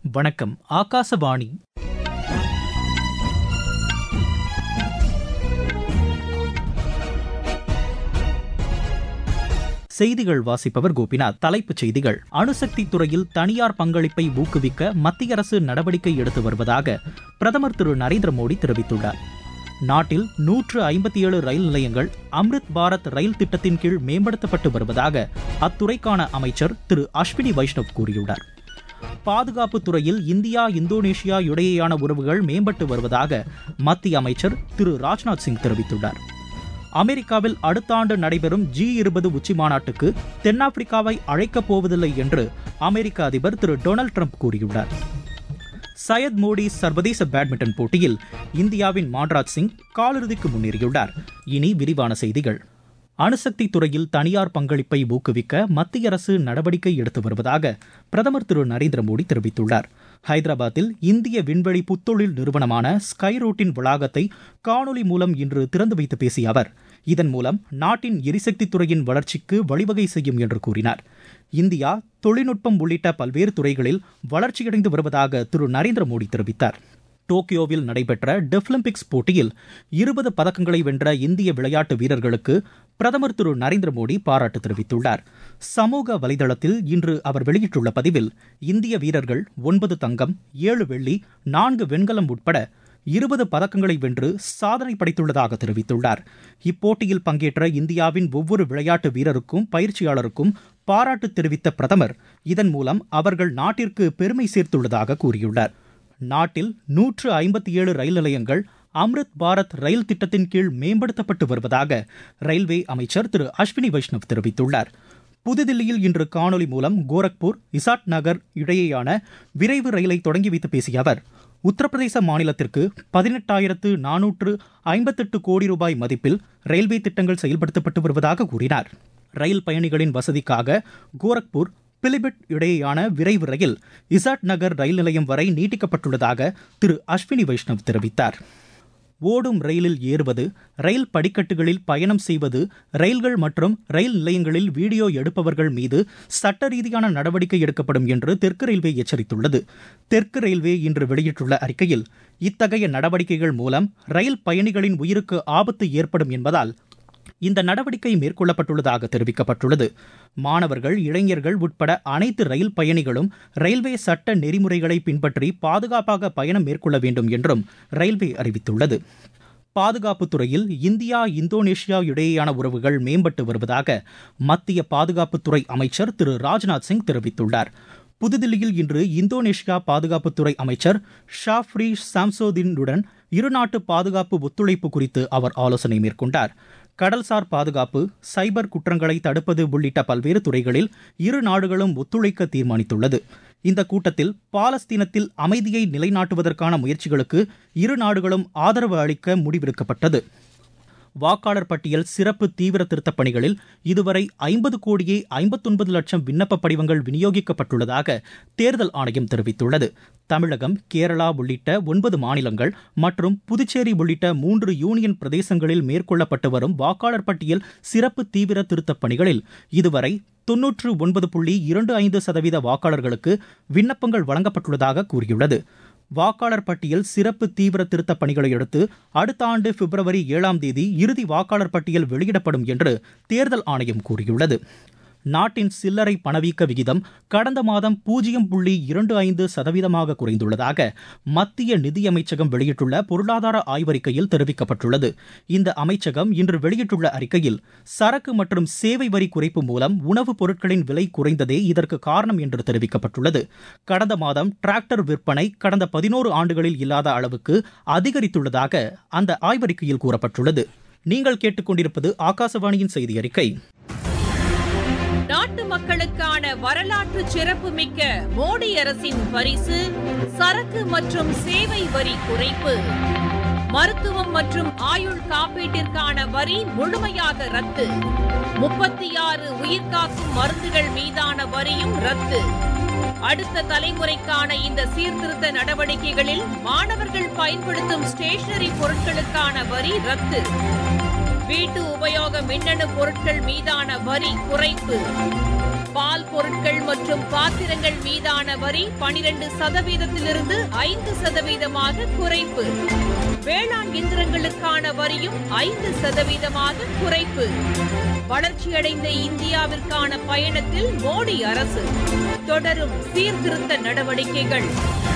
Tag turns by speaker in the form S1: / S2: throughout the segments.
S1: வணக்கம் ஆகாசவாணி செய்திகள் வாசிப்பவர் கோபிநாத் தலைப்புச் செய்திகள் அணுசக்தி துறையில் தனியார் பங்களிப்பை ஊக்குவிக்க மத்திய அரசு நடவடிக்கை எடுத்து வருவதாக பிரதமர் திரு நரேந்திர மோடி தெரிவித்துள்ளார் நாட்டில் நூற்று ஐம்பத்தி ஏழு ரயில் நிலையங்கள் அம்ரித் பாரத் ரயில் திட்டத்தின் கீழ் மேம்படுத்தப்பட்டு வருவதாக அத்துறைக்கான அமைச்சர் திரு அஸ்வினி வைஷ்ணவ் கூறியுள்ளார் பாதுகாப்பு துறையில் இந்தியா இந்தோனேஷியா இடையேயான உறவுகள் மேம்பட்டு வருவதாக மத்திய அமைச்சர் திரு ராஜ்நாத் சிங் தெரிவித்துள்ளார் அமெரிக்காவில் அடுத்த ஆண்டு நடைபெறும் ஜி இருபது உச்சி மாநாட்டுக்கு தென்னாப்பிரிக்காவை அழைக்கப் போவதில்லை என்று அமெரிக்க அதிபர் திரு டொனால்டு ட்ரம்ப் கூறியுள்ளார் சையத் மோடி சர்வதேச பேட்மிண்டன் போட்டியில் இந்தியாவின் மான்ராஜ் சிங் காலிறுதிக்கு முன்னேறியுள்ளார் இனி விரிவான செய்திகள் அணுசக்தி துறையில் தனியார் பங்களிப்பை ஊக்குவிக்க மத்திய அரசு நடவடிக்கை எடுத்து வருவதாக பிரதமர் திரு நரேந்திர மோடி தெரிவித்துள்ளார் ஹைதராபாத்தில் இந்திய விண்வெளி புத்தொழில் நிறுவனமான ஸ்கைரோட்டின் வளாகத்தை காணொலி மூலம் இன்று திறந்து வைத்து பேசிய அவர் இதன் மூலம் நாட்டின் எரிசக்தி துறையின் வளர்ச்சிக்கு வழிவகை செய்யும் என்று கூறினார் இந்தியா தொழில்நுட்பம் உள்ளிட்ட பல்வேறு துறைகளில் வளர்ச்சியடைந்து வருவதாக திரு நரேந்திர மோடி தெரிவித்தார் டோக்கியோவில் நடைபெற்ற டெஃபிலிம்பிக்ஸ் போட்டியில் இருபது பதக்கங்களை வென்ற இந்திய விளையாட்டு வீரர்களுக்கு பிரதமர் திரு நரேந்திர மோடி பாராட்டு தெரிவித்துள்ளார் சமூக வலைதளத்தில் இன்று அவர் வெளியிட்டுள்ள பதிவில் இந்திய வீரர்கள் ஒன்பது தங்கம் ஏழு வெள்ளி நான்கு வெண்கலம் உட்பட இருபது பதக்கங்களை வென்று சாதனை படைத்துள்ளதாக தெரிவித்துள்ளார் இப்போட்டியில் பங்கேற்ற இந்தியாவின் ஒவ்வொரு விளையாட்டு வீரருக்கும் பயிற்சியாளருக்கும் பாராட்டு தெரிவித்த பிரதமர் இதன் மூலம் அவர்கள் நாட்டிற்கு பெருமை சேர்த்துள்ளதாக கூறியுள்ளார் நாட்டில் நூற்று ஐம்பத்தி ஏழு ரயில் நிலையங்கள் அம்ரித் பாரத் ரயில் திட்டத்தின் கீழ் மேம்படுத்தப்பட்டு வருவதாக ரயில்வே அமைச்சர் திரு அஸ்வினி வைஷ்ணவ் தெரிவித்துள்ளார் புதுதில்லியில் இன்று காணொலி மூலம் கோரக்பூர் இசாட் நகர் இடையேயான விரைவு ரயிலை தொடங்கி வைத்து பேசிய அவர் உத்தரப்பிரதேச மாநிலத்திற்கு பதினெட்டாயிரத்து நானூற்று ஐம்பத்தெட்டு கோடி ரூபாய் மதிப்பில் ரயில்வே திட்டங்கள் செயல்படுத்தப்பட்டு வருவதாக கூறினார் ரயில் பயணிகளின் வசதிக்காக கோரக்பூர் பிலிபிட் இடையேயான விரைவு ரயில் இசாட் நகர் ரயில் நிலையம் வரை நீட்டிக்கப்பட்டுள்ளதாக திரு அஸ்வினி வைஷ்ணவ் தெரிவித்தார் ஓடும் ரயிலில் ஏறுவது ரயில் படிக்கட்டுகளில் பயணம் செய்வது ரயில்கள் மற்றும் ரயில் நிலையங்களில் வீடியோ எடுப்பவர்கள் மீது சட்ட ரீதியான நடவடிக்கை எடுக்கப்படும் என்று தெற்கு ரயில்வே எச்சரித்துள்ளது தெற்கு ரயில்வே இன்று வெளியிட்டுள்ள அறிக்கையில் இத்தகைய நடவடிக்கைகள் மூலம் ரயில் பயணிகளின் உயிருக்கு ஆபத்து ஏற்படும் என்பதால் இந்த நடவடிக்கை மேற்கொள்ளப்பட்டுள்ளதாக தெரிவிக்கப்பட்டுள்ளது மாணவர்கள் இளைஞர்கள் உட்பட அனைத்து ரயில் பயணிகளும் ரயில்வே சட்ட நெறிமுறைகளை பின்பற்றி பாதுகாப்பாக பயணம் மேற்கொள்ள வேண்டும் என்றும் ரயில்வே அறிவித்துள்ளது பாதுகாப்புத் துறையில் இந்தியா இந்தோனேஷியா இடையேயான உறவுகள் மேம்பட்டு வருவதாக மத்திய பாதுகாப்புத்துறை அமைச்சர் திரு ராஜ்நாத் சிங் தெரிவித்துள்ளார் புதுதில்லியில் இன்று இந்தோனேஷியா பாதுகாப்புத்துறை அமைச்சர் ஷாஃப்ரி சாம்சோதினுடன் இருநாட்டு பாதுகாப்பு ஒத்துழைப்பு குறித்து அவர் ஆலோசனை மேற்கொண்டார் கடல்சார் பாதுகாப்பு சைபர் குற்றங்களை தடுப்பது உள்ளிட்ட பல்வேறு துறைகளில் இரு நாடுகளும் ஒத்துழைக்க தீர்மானித்துள்ளது இந்த கூட்டத்தில் பாலஸ்தீனத்தில் அமைதியை நிலைநாட்டுவதற்கான முயற்சிகளுக்கு இரு நாடுகளும் ஆதரவு அளிக்க முடிவெடுக்கப்பட்டது வாக்காளர் பட்டியல் சிறப்பு தீவிர திருத்தப் பணிகளில் இதுவரை ஐம்பது கோடியே ஐம்பத்தொன்பது லட்சம் விண்ணப்ப படிவங்கள் விநியோகிக்கப்பட்டுள்ளதாக தேர்தல் ஆணையம் தெரிவித்துள்ளது தமிழகம் கேரளா உள்ளிட்ட ஒன்பது மாநிலங்கள் மற்றும் புதுச்சேரி உள்ளிட்ட மூன்று யூனியன் பிரதேசங்களில் மேற்கொள்ளப்பட்டு வரும் வாக்காளர் பட்டியல் சிறப்பு தீவிர திருத்தப் பணிகளில் இதுவரை தொன்னூற்று ஒன்பது புள்ளி இரண்டு ஐந்து சதவீத வாக்காளர்களுக்கு விண்ணப்பங்கள் வழங்கப்பட்டுள்ளதாக கூறியுள்ளது வாக்காளர் பட்டியல் சிறப்பு தீவிர திருத்தப் பணிகளை அடுத்து அடுத்த ஆண்டு பிப்ரவரி ஏழாம் தேதி இறுதி வாக்காளர் பட்டியல் வெளியிடப்படும் என்று தேர்தல் ஆணையம் கூறியுள்ளது நாட்டின் சில்லறை பணவீக்க விகிதம் கடந்த மாதம் பூஜ்ஜியம் புள்ளி இரண்டு ஐந்து சதவீதமாக குறைந்துள்ளதாக மத்திய நிதியமைச்சகம் வெளியிட்டுள்ள பொருளாதார ஆய்வறிக்கையில் தெரிவிக்கப்பட்டுள்ளது இந்த அமைச்சகம் இன்று வெளியிட்டுள்ள அறிக்கையில் சரக்கு மற்றும் சேவை வரி குறைப்பு மூலம் உணவுப் பொருட்களின் விலை குறைந்ததே இதற்கு காரணம் என்று தெரிவிக்கப்பட்டுள்ளது கடந்த மாதம் டிராக்டர் விற்பனை கடந்த பதினோரு ஆண்டுகளில் இல்லாத அளவுக்கு அதிகரித்துள்ளதாக அந்த ஆய்வறிக்கையில் கூறப்பட்டுள்ளது நீங்கள் கேட்டுக்கொண்டிருப்பது ஆகாசவாணியின் செய்தி அறிக்கை
S2: நாட்டு மக்களுக்கான வரலாற்று சிறப்புமிக்க மோடி அரசின் பரிசு சரக்கு மற்றும் சேவை வரி குறைப்பு மருத்துவம் மற்றும் ஆயுள் காப்பீட்டிற்கான வரி முழுமையாக ரத்து முப்பத்தி ஆறு உயிர்காக்கும் மருந்துகள் மீதான வரியும் ரத்து அடுத்த தலைமுறைக்கான இந்த சீர்திருத்த நடவடிக்கைகளில் மாணவர்கள் பயன்படுத்தும் ஸ்டேஷனரி பொருட்களுக்கான வரி ரத்து வீட்டு உபயோக மின்னணு பொருட்கள் மீதான வரி குறைப்பு பால் பொருட்கள் மற்றும் பாத்திரங்கள் மீதான வரி பனிரெண்டு சதவீதத்திலிருந்து ஐந்து சதவீதமாக குறைப்பு வேளாண் இயந்திரங்களுக்கான வரியும் ஐந்து சதவீதமாக குறைப்பு வளர்ச்சியடைந்த இந்தியாவிற்கான பயணத்தில் மோடி அரசு தொடரும் சீர்திருத்த நடவடிக்கைகள்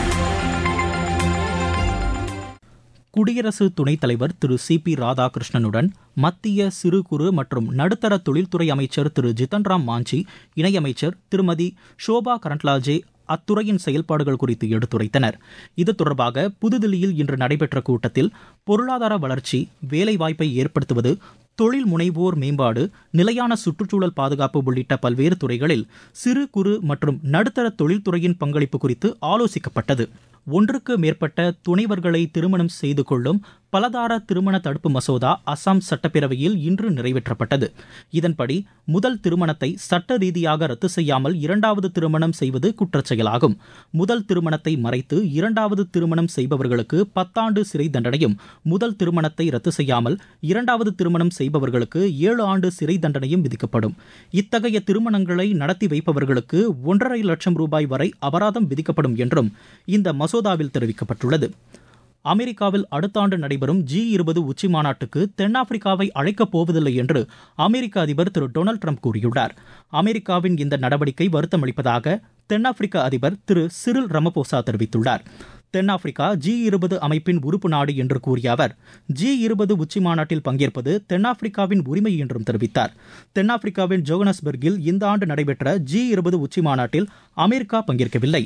S1: குடியரசு துணைத் தலைவர் திரு சி பி ராதாகிருஷ்ணனுடன் மத்திய சிறு குறு மற்றும் நடுத்தர தொழில்துறை அமைச்சர் திரு ஜிதன்ராம் மாஞ்சி இணையமைச்சர் திருமதி ஷோபா கரண்ட்லாஜே அத்துறையின் செயல்பாடுகள் குறித்து எடுத்துரைத்தனர் இது தொடர்பாக புதுதில்லியில் இன்று நடைபெற்ற கூட்டத்தில் பொருளாதார வளர்ச்சி வேலைவாய்ப்பை ஏற்படுத்துவது தொழில் முனைவோர் மேம்பாடு நிலையான சுற்றுச்சூழல் பாதுகாப்பு உள்ளிட்ட பல்வேறு துறைகளில் சிறு குறு மற்றும் நடுத்தர தொழில்துறையின் பங்களிப்பு குறித்து ஆலோசிக்கப்பட்டது ஒன்றுக்கு மேற்பட்ட துணைவர்களை திருமணம் செய்து கொள்ளும் பலதார திருமண தடுப்பு மசோதா அசாம் சட்டப்பேரவையில் இன்று நிறைவேற்றப்பட்டது இதன்படி முதல் திருமணத்தை சட்ட ரீதியாக ரத்து செய்யாமல் இரண்டாவது திருமணம் செய்வது குற்றச்செயலாகும் முதல் திருமணத்தை மறைத்து இரண்டாவது திருமணம் செய்பவர்களுக்கு பத்தாண்டு சிறை தண்டனையும் முதல் திருமணத்தை ரத்து செய்யாமல் இரண்டாவது திருமணம் செய்பவர்களுக்கு ஏழு ஆண்டு சிறை தண்டனையும் விதிக்கப்படும் இத்தகைய திருமணங்களை நடத்தி வைப்பவர்களுக்கு ஒன்றரை லட்சம் ரூபாய் வரை அபராதம் விதிக்கப்படும் என்றும் இந்த மசோதாவில் தெரிவிக்கப்பட்டுள்ளது அமெரிக்காவில் அடுத்த ஆண்டு நடைபெறும் ஜி இருபது உச்சி மாநாட்டுக்கு தென்னாப்பிரிக்காவை அழைக்கப் போவதில்லை என்று அமெரிக்க அதிபர் திரு டொனால்டு ட்ரம்ப் கூறியுள்ளார் அமெரிக்காவின் இந்த நடவடிக்கை வருத்தமளிப்பதாக தென்னாப்பிரிக்க அதிபர் திரு சிறில் ரமபோசா தெரிவித்துள்ளார் தென்னாப்பிரிக்கா ஜி இருபது அமைப்பின் உறுப்பு நாடு என்று கூறிய அவர் ஜி இருபது உச்சி மாநாட்டில் பங்கேற்பது தென்னாப்பிரிக்காவின் உரிமை என்றும் தெரிவித்தார் தென்னாப்பிரிக்காவின் ஜோகனஸ்பர்கில் இந்த ஆண்டு நடைபெற்ற ஜி இருபது உச்சி மாநாட்டில் அமெரிக்கா பங்கேற்கவில்லை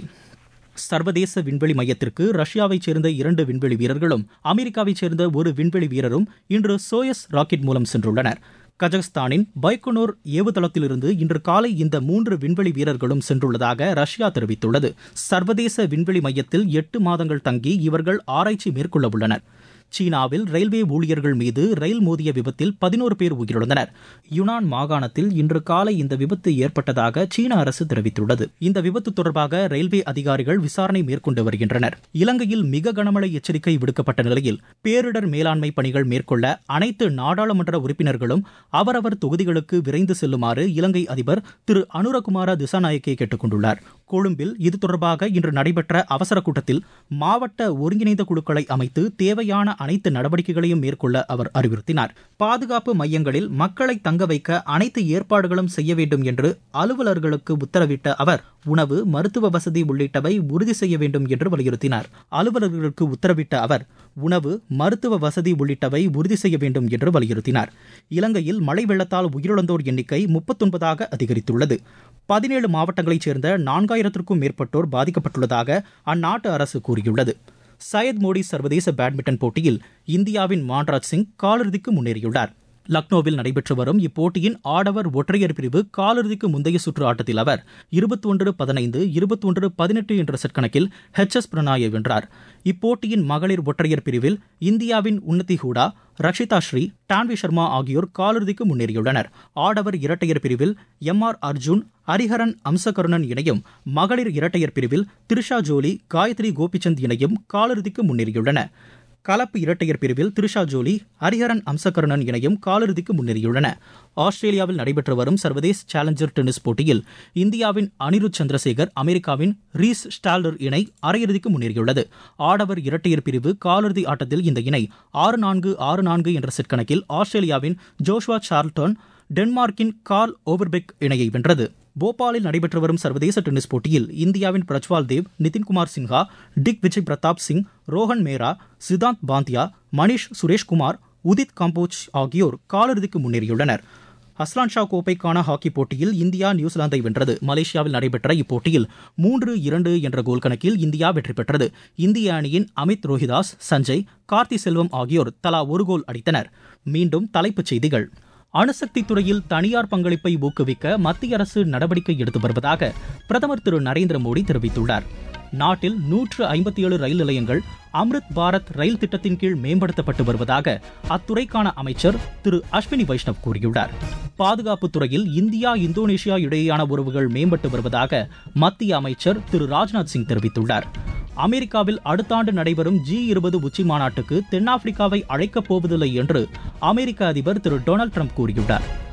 S1: சர்வதேச விண்வெளி மையத்திற்கு ரஷ்யாவைச் சேர்ந்த இரண்டு விண்வெளி வீரர்களும் அமெரிக்காவைச் சேர்ந்த ஒரு விண்வெளி வீரரும் இன்று சோயஸ் ராக்கெட் மூலம் சென்றுள்ளனர் கஜகஸ்தானின் பைக்கனூர் ஏவுதளத்திலிருந்து இன்று காலை இந்த மூன்று விண்வெளி வீரர்களும் சென்றுள்ளதாக ரஷ்யா தெரிவித்துள்ளது சர்வதேச விண்வெளி மையத்தில் எட்டு மாதங்கள் தங்கி இவர்கள் ஆராய்ச்சி மேற்கொள்ள உள்ளனர் சீனாவில் ரயில்வே ஊழியர்கள் மீது ரயில் மோதிய விபத்தில் பதினோரு பேர் உயிரிழந்தனர் யுனான் மாகாணத்தில் இன்று காலை இந்த விபத்து ஏற்பட்டதாக சீன அரசு தெரிவித்துள்ளது இந்த விபத்து தொடர்பாக ரயில்வே அதிகாரிகள் விசாரணை மேற்கொண்டு வருகின்றனர் இலங்கையில் மிக கனமழை எச்சரிக்கை விடுக்கப்பட்ட நிலையில் பேரிடர் மேலாண்மை பணிகள் மேற்கொள்ள அனைத்து நாடாளுமன்ற உறுப்பினர்களும் அவரவர் தொகுதிகளுக்கு விரைந்து செல்லுமாறு இலங்கை அதிபர் திரு அனுரகுமார திசாநாயக்கே கேட்டுக் கொண்டுள்ளார் கொழும்பில் இது தொடர்பாக இன்று நடைபெற்ற அவசர கூட்டத்தில் மாவட்ட ஒருங்கிணைந்த குழுக்களை அமைத்து தேவையான அனைத்து நடவடிக்கைகளையும் மேற்கொள்ள அவர் அறிவுறுத்தினார் பாதுகாப்பு மையங்களில் மக்களை தங்க வைக்க அனைத்து ஏற்பாடுகளும் செய்ய வேண்டும் என்று அலுவலர்களுக்கு உத்தரவிட்ட அவர் உணவு மருத்துவ வசதி உள்ளிட்டவை உறுதி செய்ய வேண்டும் என்று வலியுறுத்தினார் அலுவலர்களுக்கு உத்தரவிட்ட அவர் உணவு மருத்துவ வசதி உள்ளிட்டவை உறுதி செய்ய வேண்டும் என்று வலியுறுத்தினார் இலங்கையில் மழை வெள்ளத்தால் உயிரிழந்தோர் எண்ணிக்கை முப்பத்தொன்பதாக அதிகரித்துள்ளது பதினேழு மாவட்டங்களைச் சேர்ந்த நான்காயிரத்திற்கும் மேற்பட்டோர் பாதிக்கப்பட்டுள்ளதாக அந்நாட்டு அரசு கூறியுள்ளது சையத் மோடி சர்வதேச பேட்மிண்டன் போட்டியில் இந்தியாவின் மான்ராஜ் சிங் காலிறுதிக்கு முன்னேறியுள்ளார் லக்னோவில் நடைபெற்று வரும் இப்போட்டியின் ஆடவர் ஒற்றையர் பிரிவு காலிறுதிக்கு முந்தைய சுற்று ஆட்டத்தில் அவர் இருபத்தி ஒன்று பதினைந்து இருபத்தி ஒன்று பதினெட்டு என்ற செட் கணக்கில் ஹெச் எஸ் பிரணாயை வென்றார் இப்போட்டியின் மகளிர் ஒற்றையர் பிரிவில் இந்தியாவின் உன்னதி ஹூடா ரக்ஷிதா ஸ்ரீ டான்வி சர்மா ஆகியோர் காலிறுதிக்கு முன்னேறியுள்ளனர் ஆடவர் இரட்டையர் பிரிவில் எம் ஆர் அர்ஜுன் ஹரிஹரன் அம்சகருணன் இணையும் மகளிர் இரட்டையர் பிரிவில் திரிஷா ஜோலி காயத்ரி கோபிச்சந்த் இணையும் காலிறுதிக்கு முன்னேறியுள்ளன கலப்பு இரட்டையர் பிரிவில் திரிஷா ஜோலி ஹரிஹரன் அம்சகருணன் இணையும் காலிறுதிக்கு முன்னேறியுள்ளன ஆஸ்திரேலியாவில் நடைபெற்று வரும் சர்வதேச சேலஞ்சர் டென்னிஸ் போட்டியில் இந்தியாவின் அனிருத் சந்திரசேகர் அமெரிக்காவின் ரீஸ் ஸ்டால்டர் இணை அரையிறுதிக்கு முன்னேறியுள்ளது ஆடவர் இரட்டையர் பிரிவு காலிறுதி ஆட்டத்தில் இந்த இணை ஆறு நான்கு ஆறு நான்கு என்ற செட் கணக்கில் ஆஸ்திரேலியாவின் ஜோஷ்வா சார்ல்டன் டென்மார்க்கின் கார்ல் ஓவர்பெக் இணையை வென்றது போபாலில் நடைபெற்று வரும் சர்வதேச டென்னிஸ் போட்டியில் இந்தியாவின் பிரஜ்வால் தேவ் நிதின்குமார் சின்ஹா டிக் விஜய் பிரதாப் சிங் ரோஹன் மேரா சித்தாந்த் பாந்தியா மணிஷ் சுரேஷ்குமார் உதித் காம்போஜ் ஆகியோர் காலிறுதிக்கு முன்னேறியுள்ளனர் அஸ்லான் ஷா கோப்பைக்கான ஹாக்கி போட்டியில் இந்தியா நியூசிலாந்தை வென்றது மலேசியாவில் நடைபெற்ற இப்போட்டியில் மூன்று இரண்டு என்ற கோல் கணக்கில் இந்தியா வெற்றி பெற்றது இந்திய அணியின் அமித் ரோஹிதாஸ் சஞ்சய் கார்த்தி செல்வம் ஆகியோர் தலா ஒரு கோல் அடித்தனர் மீண்டும் தலைப்புச் செய்திகள் அணுசக்தி துறையில் தனியார் பங்களிப்பை ஊக்குவிக்க மத்திய அரசு நடவடிக்கை எடுத்து வருவதாக பிரதமர் திரு நரேந்திர மோடி தெரிவித்துள்ளார் நாட்டில் நூற்று ஐம்பத்தி ஏழு ரயில் நிலையங்கள் அம்ரித் பாரத் ரயில் திட்டத்தின் கீழ் மேம்படுத்தப்பட்டு வருவதாக அத்துறைக்கான அமைச்சர் திரு அஸ்வினி வைஷ்ணவ் கூறியுள்ளார் பாதுகாப்பு துறையில் இந்தியா இந்தோனேஷியா இடையேயான உறவுகள் மேம்பட்டு வருவதாக மத்திய அமைச்சர் திரு ராஜ்நாத் சிங் தெரிவித்துள்ளார் அமெரிக்காவில் அடுத்த ஆண்டு நடைபெறும் ஜி இருபது உச்சி மாநாட்டுக்கு தென்னாப்பிரிக்காவை அழைக்கப் போவதில்லை என்று அமெரிக்க அதிபர் திரு டொனால்டு ட்ரம்ப் கூறியுள்ளார்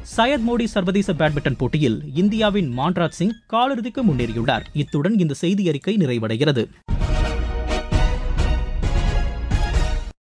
S1: சையத் மோடி சர்வதேச பேட்மிண்டன் போட்டியில் இந்தியாவின் மான்ராஜ் சிங் காலிறுதிக்கு முன்னேறியுள்ளார் இத்துடன் இந்த செய்தி அறிக்கை நிறைவடைகிறது